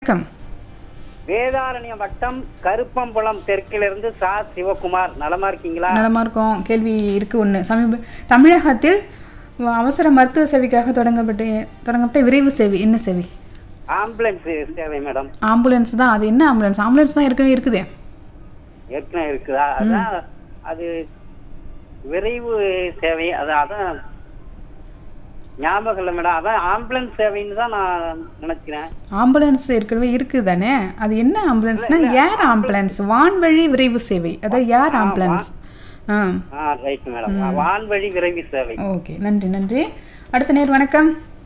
வணக்கம் வேதாரண்யம் வட்டம் கருப்பம்புலம் தெற்கிலிருந்து சா சிவகுமார் நலமா இருக்கீங்களா நலமா இருக்கோம் கேள்வி இருக்கு ஒன்று சமீப தமிழகத்தில் வ- அவசர மருத்துவ சேவைக்காக தொடங்கப்பட்ட தொடங்கப்பட்ட விரைவு சேவை என்ன சேவை ஆம்புலன்ஸ் சேவை மேடம் ஆம்புலன்ஸ் தான் அது என்ன ஆம்புலன்ஸ் ஆம்புலன்ஸ் தான் ஏற்கனவே இருக்குதே ஏற்கனவே இருக்குதா அதான் அது விரைவு சேவை அது அதான் ஞாபகம் இல்லை மேடம் அதான் ஆம்புலன்ஸ் சேவைன்னு தான் நான் நினைக்கிறேன் ஆம்புலன்ஸ் ஏற்கனவே இருக்குது தானே அது என்ன ஆம்புலன்ஸ்னா ஏர் ஆம்புலன்ஸ் வான்வழி விரைவு சேவை அதான் ஏர் ஆம்புலன்ஸ் ஆ ஆ ரைட் மேடம் வான்வழி விரைவு சேவை ஓகே நன்றி நன்றி அடுத்த நேர் வணக்கம்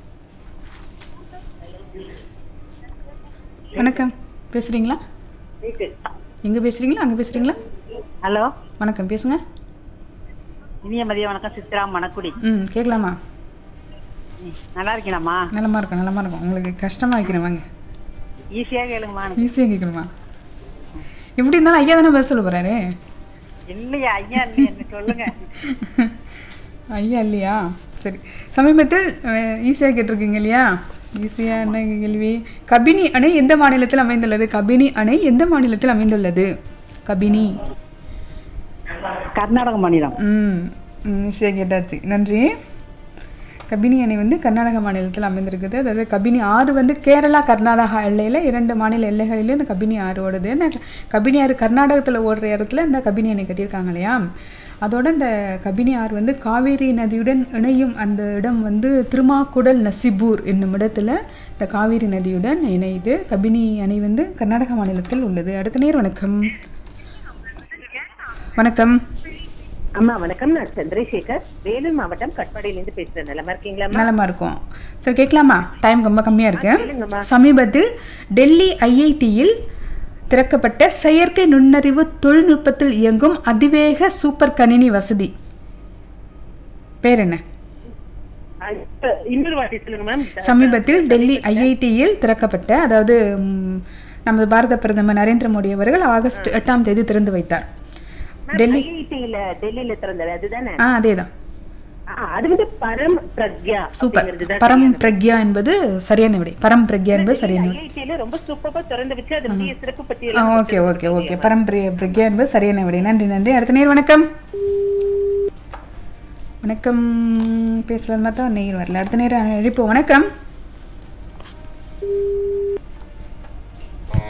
வணக்கம் பேசுறீங்களா எங்க பேசுறீங்களா அங்க பேசுறீங்களா ஹலோ வணக்கம் பேசுங்க இனிய மதிய வணக்கம் சித்ரா மணக்குடி ம் கேட்கலாமா ம், நல்லா இருக்கீங்களாம்மா நலமா இருக்கும் நலமா இருக்கும் உங்களுக்கு கஷ்டமா வைக்கிறேன் வாங்க ஈஸியாக கேளுங்கம்மா எனக்கு. ஈஸியாக கேட்கணுமா எப்படி இருந்தாலும் ஐயா தானே பதில் சொல்ல போறாரு இல்லையா ஐயா இல்லையா என்ன சொல்லுங்க ஐயா இல்லையா சரி சமீபத்தில் ஈஸியாக கேட்டிருக்கீங்க இல்லையா ஈஸியாக என்ன கேள்வி கபினி அணை எந்த மாநிலத்தில் அமைந்துள்ளது கபினி அணை எந்த மாநிலத்தில் அமைந்துள்ளது கபினி கர்நாடக மாநிலம் ம் ஈஸியாக கேட்டாச்சு நன்றி கபினி அணை வந்து கர்நாடக மாநிலத்தில் அமைந்திருக்குது அதாவது கபினி ஆறு வந்து கேரளா கர்நாடகா எல்லையில் இரண்டு மாநில எல்லைகளிலும் இந்த கபினி ஆறு ஓடுது இந்த கபினி ஆறு கர்நாடகத்தில் ஓடுற இடத்துல இந்த கபினி அணை கட்டியிருக்காங்க இல்லையா அதோட இந்த கபினி ஆறு வந்து காவேரி நதியுடன் இணையும் அந்த இடம் வந்து திருமாக்குடல் நசிபூர் என்னும் இடத்துல இந்த காவேரி நதியுடன் இணையுது கபினி அணை வந்து கர்நாடக மாநிலத்தில் உள்ளது அடுத்த நேர் வணக்கம் வணக்கம் அம்மா வணக்கம் நான் சந்திரசேகர் வேலூர் மாவட்டம் கட்பாடியிலிருந்து பேசுறேன் நிலமா இருக்கீங்களா நலமா இருக்கும் சரி கேட்கலாமா டைம் ரொம்ப கம்மியா இருக்கு கேளுங்கம்மா. சமீபத்தில் டெல்லி ஐஐடியில் திறக்கப்பட்ட செயற்கை நுண்ணறிவு தொழில்நுட்பத்தில் இயங்கும் அதிவேக சூப்பர் கணினி வசதி பேர் என்ன அஹ் இப்ப இன்னொரு வாட்டி சொல்லுங்க மேம் சமீபத்தில் டெல்லி ஐஐடியில் திறக்கப்பட்ட அதாவது ம், நமது பாரத பிரதமர் நரேந்திர மோடி அவர்கள் ஆகஸ்ட் எட்டாம் தேதி திறந்து வைத்தார் டெல்லி ஐஐடியில டெல்லியில திறந்தது அதுதானே ஆ அதேதான் ஆ, அது வந்து பரம் பிரக்யா சூப்பர் அப்படிங்கிறது தான் பரம் பிரக்யா என்பது சரியான விடை பரம் பிரக்யா என்பது சரியான விடை ஐஐடியில ரொம்ப சூப்பரா திறந்து வச்சு அதனுடைய சிறப்பு பத்தி ஆ எல்லாம் ஓகே ஓகே ஓகே பரம்பிரிய பிரக்யா என்பது சரியான விடை நன்றி நன்றி அடுத்த நேர் வணக்கம் வணக்கம் பேசலாம் பார்த்தா நேர் வரல அடுத்த நேரம் அழைப்பு வணக்கம்